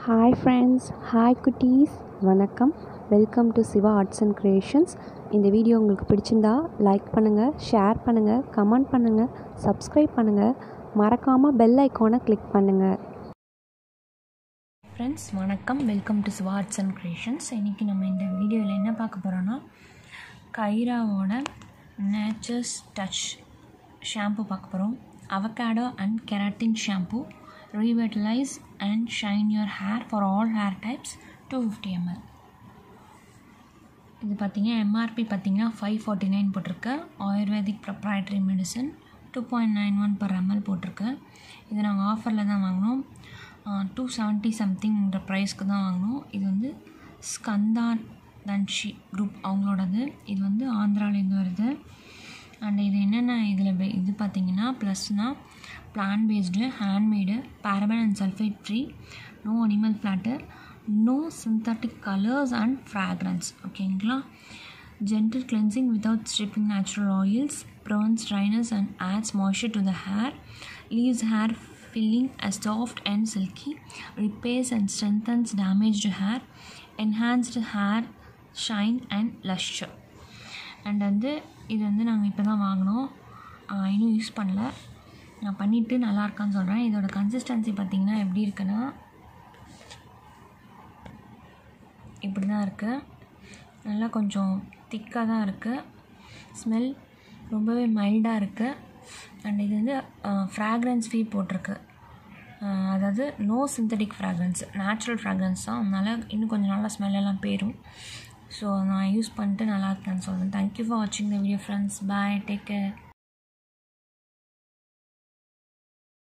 hi friends hi குட்டீஸ் வணக்கம் welcome to Siva arts and creations இந்த வீடியோ உங்களுக்கு பிடிச்சிருந்தா லைக் பண்ணுங்கள் ஷேர் பண்ணுங்கள் கமெண்ட் பண்ணுங்கள் சப்ஸ்கிரைப் பண்ணுங்கள் மறக்காமல் பெல் ஐக்கானை கிளிக் பண்ணுங்கள் ஃப்ரெண்ட்ஸ் வணக்கம் welcome to Siva arts and creations இன்றைக்கி நம்ம இந்த வீடியோவில் என்ன பார்க்க போகிறோன்னா கைராவோட நேச்சர்ஸ் டச் ஷாம்பு பார்க்க போகிறோம் avocado and keratin shampoo revitalise and shine your hair for all hair types two fifty ML இது பார்த்தீங்கன்னா எம்ஆர்பி பார்த்தீங்கன்னா ஃபைவ் ஃபார்ட்டி நைன் போட்டிருக்கு ayurvedic proprietary medicine two point nine one per ML போட்டிருக்கு இது நாங்கள் ஆஃபரில் தான் வாங்கினோம் டூ செவன்ட்டி சம்திங்ன்ற ப்ரைஸ்க்கு தான் வாங்கினோம் இது வந்து ஸ்கந்தா தன்ஷி குரூப் அவங்களோடது இது வந்து ஆந்திராவிலேருந்து வருது அண்ட் இது என்னென்ன இதில் பே இது பார்த்தீங்கன்னா ப்ளஸ்னால் plant based handmade paraben and sulphate free no animal flatter no synthetic colours and fragrance ஓகேங்களா gentle cleansing without stripping natural oils prevents dryness and adds moisture to the hair leaves hair feeling as soft and silky repairs and strengthens damaged hair enhanced hair shine and luster and வந்து இது வந்து நாங்கள் இப்போ தான் வாங்கினோம் ஆஹ் இன்னும் use பண்ணல நான் பண்ணிவிட்டு நல்லா இருக்கான்னு சொல்கிறேன் இதோட கன்சிஸ்டன்சி பார்த்திங்கன்னா எப்படி இருக்குன்னா இப்படி தான் இருக்குது நல்லா கொஞ்சம் திக்காக தான் இருக்குது ஸ்மெல் ரொம்பவே மைல்டாக இருக்குது அண்ட் இது வந்து ஃப்ராக்ரன்ஸ் ஃப்ரீ போட்டிருக்கு ஆஹ் அதாவது no synthetic fragrance natural fragrance தான் அதனால் இன்னும் கொஞ்சம் நல்லா ஸ்மெல் எல்லாம் போயிடும் ஸோ நான் யூஸ் பண்ணிட்டு நல்லா இருக்கேன்னு சொல்கிறேன் தேங்க்யூ ஃபார் வாட்சிங் the video friends bye take care